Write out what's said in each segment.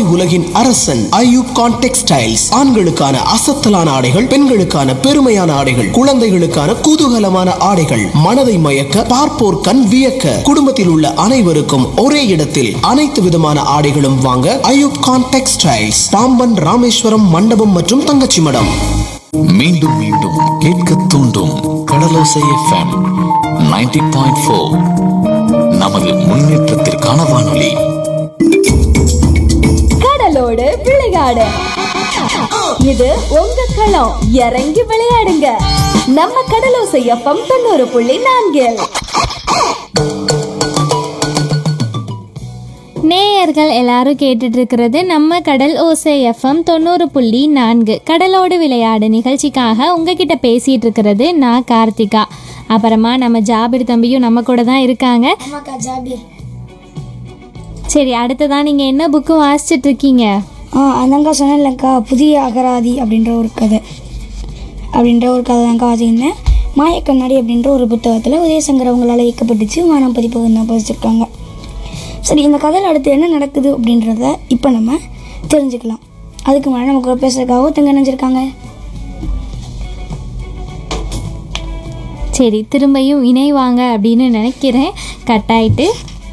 உலகின் அரசன் ஐயூப் கான் டெக்ஸ்டைல்ஸ் ஆண்களுக்கான அசத்தலான ஆடைகள் பெண்களுக்கான பெருமையான ஆடைகள் குழந்தைகளுக்கான குதூகலமான ஆடைகள் மனதை மயக்க பார்ப்போர் கண் வியக்க குடும்பத்தில் உள்ள அனைவருக்கும் ஒரே இடத்தில் அனைத்து விதமான ஆடைகளும் வாங்க ஐயூப் கான் டெக்ஸ்டைல்ஸ் பாம்பன் ராமேஸ்வரம் மண்டபம் மற்றும் தங்கச்சி மடம் மீண்டும் மீண்டும் கேட்க தூண்டும் கடலோசை எஃப்எம் 90.4 பாயிண்ட் ஃபோர் நமது முன்னேற்றத்திற்கான வானொலி கடலோடு விளையாடு இது உங்க களம் இறங்கி விளையாடுங்க நம்ம கடலோசை எஃப்எம் தொண்ணூறு புள்ளி நான்கில் நேயர்கள் எல்லாரும் கேட்டுட்டு இருக்கிறது நம்ம கடல் ஓசை எஃப்எம் தொண்ணூறு புள்ளி நான்கு கடலோடு விளையாடு நிகழ்ச்சிக்காக உங்ககிட்ட பேசிட்டு இருக்கிறது நான் கார்த்திகா அப்புறமா நம்ம ஜாபிர் தம்பியும் நம்ம கூட தான் இருக்காங்க ஆமாக்கா ஜாபீர் சரி அடுத்ததான் நீங்கள் என்ன புக்கு வாசிச்சிட்டு இருக்கீங்க ஆ அதாங்க்கா சொன்னேன்லக்கா புதிய அகராதி அப்படின்ற ஒரு கதை அப்படின்ற ஒரு கதை தான்க்கா வாசிக்கிறேன் மாயக்கண்ணாடி அப்படின்ற ஒரு புத்தகத்தில் உதயசங்கர் அவங்களால இயக்கப்பட்டுச்சு வானம் பதிப்பகம் தான் பதிச்சிருக்காங்க சரி இந்த கதையில் அடுத்து என்ன நடக்குது அப்படின்றத இப்போ நம்ம தெரிஞ்சுக்கலாம் அதுக்கு முன்னாடி நம்ம கூட பேசுறதுக்காக ஒருத்தங்க நினைஞ்சிருக்காங்க சரி திரும்பியும் இணைவாங்க அப்படின்னு நினைக்கிறேன் கட் ஆயிட்டு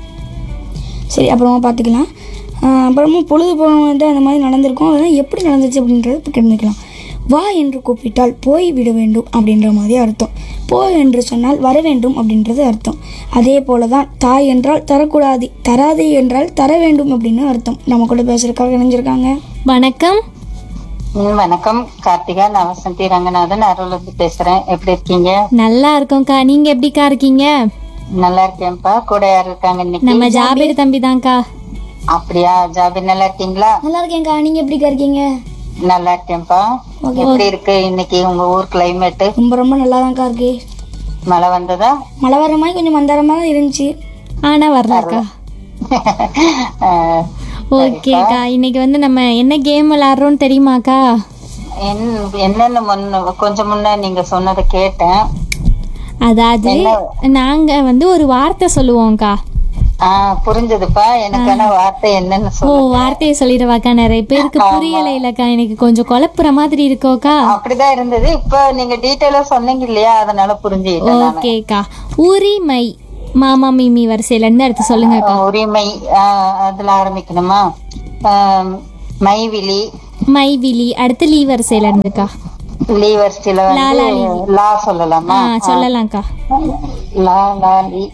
சரி அப்புறமா பார்த்துக்கலாம் ஆஹ் அப்புறமா பொழுது போனவங்க அந்த மாதிரி நடந்திருக்கும் அதெல்லாம் எப்படி நடந்துச்சு அப்படின்றத இப்போ தெரிஞ்சுக்கலாம் வா என்று கூப்பிட்டால் போய் விட வேண்டும் அப்படின்ற மாதிரி அர்த்தம் போ என்று சொன்னால் வர வேண்டும் அப்படின்றது அர்த்தம் அதே போல தான் தாய் என்றால் தரக்கூடாது தராது என்றால் தர வேண்டும் அப்படின்னு அர்த்தம் நம்ம கூட பேசுறதுக்காக இணைஞ்சிருக்காங்க வணக்கம் ம், வணக்கம் கார்த்திகா நான் வசந்தி ரங்கநாதன் அருள்ந்து பேசுறேன் எப்படி இருக்கீங்க நல்லா இருக்கோம்க்கா நீங்கள் எப்படிக்கா இருக்கீங்க நல்லா இருக்கேன்ப்பா கூட யார் இருக்காங்க இன்னைக்கு நம்ம ஜாபிர் தம்பி தான்க்கா அப்படியா ஜாபிர் நல்லா இருக்கீங்களா நல்லா இருக்கேன்க்கா நீங்கள் எப்படிக்கா இருக்கீங்க நல்லா இருக்கேன்ப்பா எப்படி இருக்கு இன்னைக்கு உங்க ஊர் கிளைமேட் ரொம்ப ரொம்ப நல்லா தான்க்கா இருக்கு மழை வந்ததா மழை வர மாதிரி கொஞ்சம் மந்தாரமாக தான் இருந்துச்சு ஆனால் வரலக்கா அஹ், ஓகேக்கா இன்னைக்கு வந்து நம்ம என்ன கேம் விளாட்றோம்னு தெரியுமாக்கா என்- என்னென்ன முன்ன கொஞ்சம் முன்ன நீங்க சொன்னதை கேட்டேன் அதாவது நாங்க வந்து ஒரு வார்த்தை சொல்லுவோம்க்கா ஆஹ் புரிஞ்சதுப்பா எனக்கான வார்த்தை என்னன்னு ஓ சொல்லு வார்த்தையை சொல்லிடுவாக்கா நிறைய பேருக்கு புரியல இல்லக்கா எனக்கு கொஞ்சம் குழப்புற மாதிரி இருக்கோக்கா அப்படிதான் இருந்தது இப்ப நீங்க டீட்டெயிலா சொன்னீங்க இல்லையா அதனால புரிஞ்சுக்கிட்டேன் நானு. ஓகேக்கா உரிமை மாமா மிமி வரிசையில இருந்து அடுத்து சொல்லுங்கக்கா உரிமை ஆஹ் அதுல ஆரம்பிக்கணுமா ஆஹ் மைவிலி மைவிலி அடுத்து லீ வரிசையில இருந்துக்கா லீவர்ஸ்டில வந்து லா சொல்லலாமா ஆ சொல்லலாம்க்கா லா லா லீ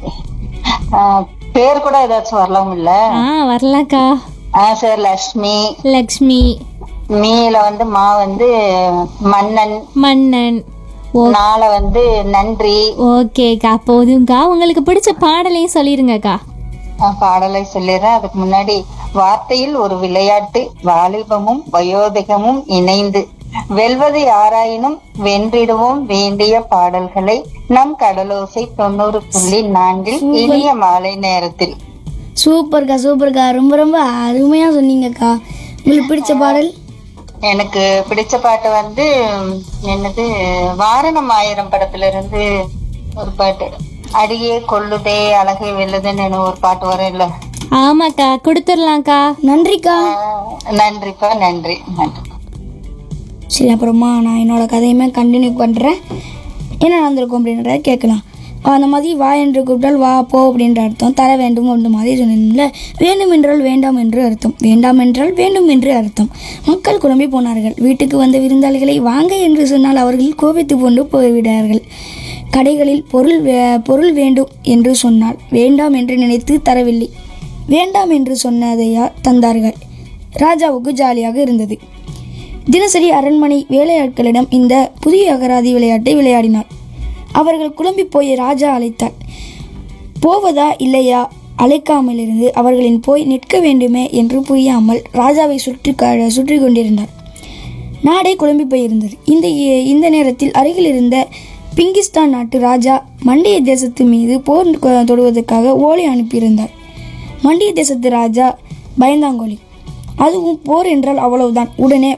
ஆஹ் பேர் கூட ஏதாச்சும் வரலாம் இல்ல ஆ வரலாம்க்கா ஆஹ் சரி லக்ஷ்மி லக்ஷ்மி மீல வந்து மா வந்து மன்னன் மன்னன் ஓ நாள வந்து நன்றி ஓகேக்கா போதும்க்கா உங்களுக்கு பிடிச்ச பாடலையும் சொல்லிருங்கக்கா ஆஹ் பாடலை சொல்லிடுறேன் அதுக்கு முன்னாடி வார்த்தையில் ஒரு விளையாட்டு வாலிபமும் வயோதிகமும் இணைந்து வெல்வது யாராயினும் வென்றிடுவோம் வேண்டிய பாடல்களை நம் கடலோசை தொண்ணூறு புள்ளி நான்கில் இனிய மாலை நேரத்தில் சூப்பர்க்கா சூப்பர்க்கா ரொம்ப ரொம்ப அருமையாக சொன்னீங்கக்கா உங்களுக்கு பிடிச்ச பாடல் எனக்கு பிடிச்ச பாட்டு வந்து உம், என்னது வாரணம் ஆயிரம் படத்துல இருந்து ஒரு பாட்டு அடியே கொள்ளுதே அழகே வெல்லுதுன்னு ஒரு பாட்டு வரும் இல்ல ஆமாக்கா கொடுத்துடலாம்க்கா நன்றிக்கா ஆஹ் நன்றிப்பா நன்றி நன்றி சரி அப்புறமா நான் என்னோட கதையுமே கண்டினியூ பண்ணுறேன் என்ன நடந்திருக்கும் அப்படின்றத கேட்கலாம் அந்த மாதிரி வா என்று கூப்பிட்டால் வா போ அப்படின்ற அர்த்தம் தர வேண்டும் அந்த மாதிரி சொன்னீங்கல்ல வேண்டும் என்றால் வேண்டாம் என்று அர்த்தம் வேண்டாம் என்றால் வேண்டும் என்று அர்த்தம் மக்கள் குழம்பி போனார்கள் வீட்டுக்கு வந்த விருந்தாளிகளை வாங்க என்று சொன்னால் அவர்கள் கோபித்து கொண்டு போய்விடார்கள் கடைகளில் பொருள் வே- பொருள் வேண்டும் என்று சொன்னால் வேண்டாம் என்று நினைத்து தரவில்லை வேண்டாம் என்று சொன்னதையா தந்தார்கள் ராஜாவுக்கு ஜாலியாக இருந்தது தினசரி அரண்மனை வேலையாட்களிடம் இந்த புதிய அகராதி விளையாட்டை விளையாடினார் அவர்கள் குழம்பி போய் ராஜா அழைத்தார் போவதா இல்லையா அழைக்காமலிருந்து அவர்களின் போய் நிற்க வேண்டுமே என்று புரியாமல் ராஜாவை சுற்றி க- சுற்றி கொண்டிருந்தார் நாடே குழம்பி போயிருந்தது இந்த இந்த நேரத்தில் அருகில் இருந்த பிங்கிஸ்தான் நாட்டு ராஜா மண்டிய தேசத்து மீது போர் கொ- தொடுவதற்காக ஓலை அனுப்பியிருந்தார் மண்டிய தேசத்து ராஜா பயந்தாங்கோலி அதுவும் போர் என்றால் அவ்வளவுதான் உடனே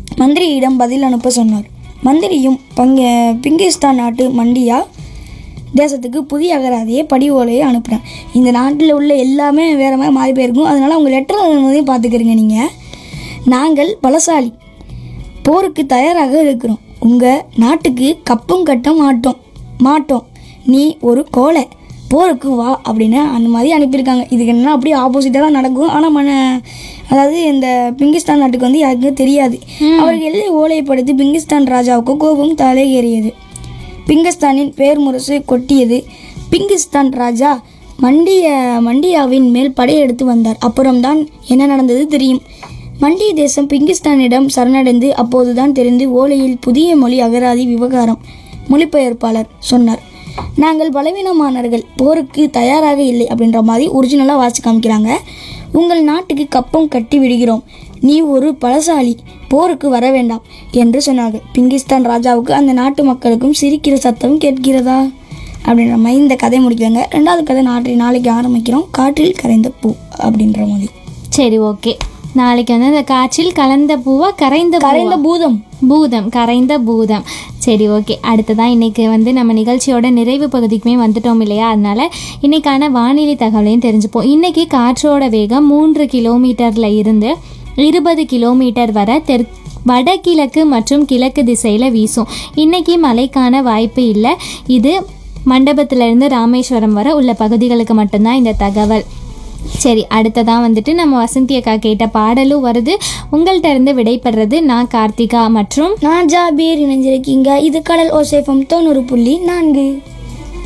மந்திரியிடம் பதில் அனுப்ப சொன்னார் மந்திரியும் பங்க பிங்கிஸ்தான் நாட்டு மண்டியா தேசத்துக்கு புதிய அகராதியை படி ஓலையை அனுப்புகிறேன் இந்த நாட்டில் உள்ள எல்லாமே வேறு மாதிரி மாறி போயிருக்கும் அதனால் உங்கள் லெட்டர் எழுதுனதையும் பார்த்துக்கிறீங்க நீங்கள் நாங்கள் பலசாலி போருக்கு தயாராக இருக்கிறோம் உங்கள் நாட்டுக்கு கப்பும் கட்ட மாட்டோம் மாட்டோம் நீ ஒரு கோலை போருக்கு வா அப்படின்னு அந்த மாதிரி அனுப்பியிருக்காங்க இதுக்கு என்ன அப்படியே ஆப்போசிட்டாக தான் நடக்கும் ஆனால் மன அதாவது இந்த பிங்கிஸ்தான் நாட்டுக்கு வந்து யாருக்குமே தெரியாது அவர்கள் எல்லை ஓலைப்படுத்தி பிங்கிஸ்தான் ராஜாவுக்கு கோபம் தலையேறியது பிங்கிஸ்தானின் பேர் முரசு கொட்டியது பிங்கிஸ்தான் ராஜா மண்டிய மண்டியாவின் மேல் படையெடுத்து வந்தார் அப்புறம்தான் என்ன நடந்தது தெரியும் மண்டிய தேசம் பிங்கிஸ்தானிடம் சரணடைந்து அப்போதுதான் தெரிந்து ஓலையில் புதிய மொழி அகராதி விவகாரம் மொழிபெயர்ப்பாளர் சொன்னார் நாங்கள் பலவீனமானவர்கள் போருக்கு தயாராக இல்லை அப்படின்ற மாதிரி ஒரிஜினலாக வாசி காமிக்கிறாங்க உங்கள் நாட்டுக்கு கப்பம் கட்டி விடுகிறோம் நீ ஒரு பலசாலி போருக்கு வர வேண்டாம் என்று சொன்னார்கள் பிங்கிஸ்தான் ராஜாவுக்கு அந்த நாட்டு மக்களுக்கும் சிரிக்கிற சத்தம் கேட்கிறதா அப்படின்ற மாதிரி இந்த கதை முடிக்கிறாங்க ரெண்டாவது கதை நாட்டை நாளைக்கு ஆரம்பிக்கிறோம் காற்றில் கரைந்த பூ அப்படின்ற மாதிரி சரி ஓகே நாளைக்கு வந்து அந்த காற்றில் கலந்த பூவா கரைந்த பூவா? கரைந்த பூதம் பூதம் கரைந்த பூதம் சரி ஓகே அடுத்ததான் இன்னைக்கு வந்து நம்ம நிகழ்ச்சியோட நிறைவு பகுதிக்குமே வந்துட்டோம் இல்லையா அதனால இன்னைக்கான வானிலை தகவலையும் தெரிஞ்சுப்போம் இன்னைக்கு காற்றோட வேகம் மூன்று கிலோமீட்டர்ல இருந்து இருபது கிலோமீட்டர் வரை தெற் வடகிழக்கு மற்றும் கிழக்கு திசையில் வீசும் இன்னைக்கு மழைக்கான வாய்ப்பு இல்லை இது மண்டபத்திலிருந்து ராமேஸ்வரம் வரை உள்ள பகுதிகளுக்கு மட்டும்தான் இந்த தகவல் சரி அடுத்ததான் வந்துட்டு நம்ம வசந்தி அக்கா கேட்ட பாடலும் வருது உங்கள்கிட்ட இருந்து விடைபெறது நான் கார்த்திகா மற்றும் நான் ஜாபீர் இணைஞ்சிருக்கீங்க இது கடல் ஓசேஃபம் தொண்ணூறு புள்ளி நான்கு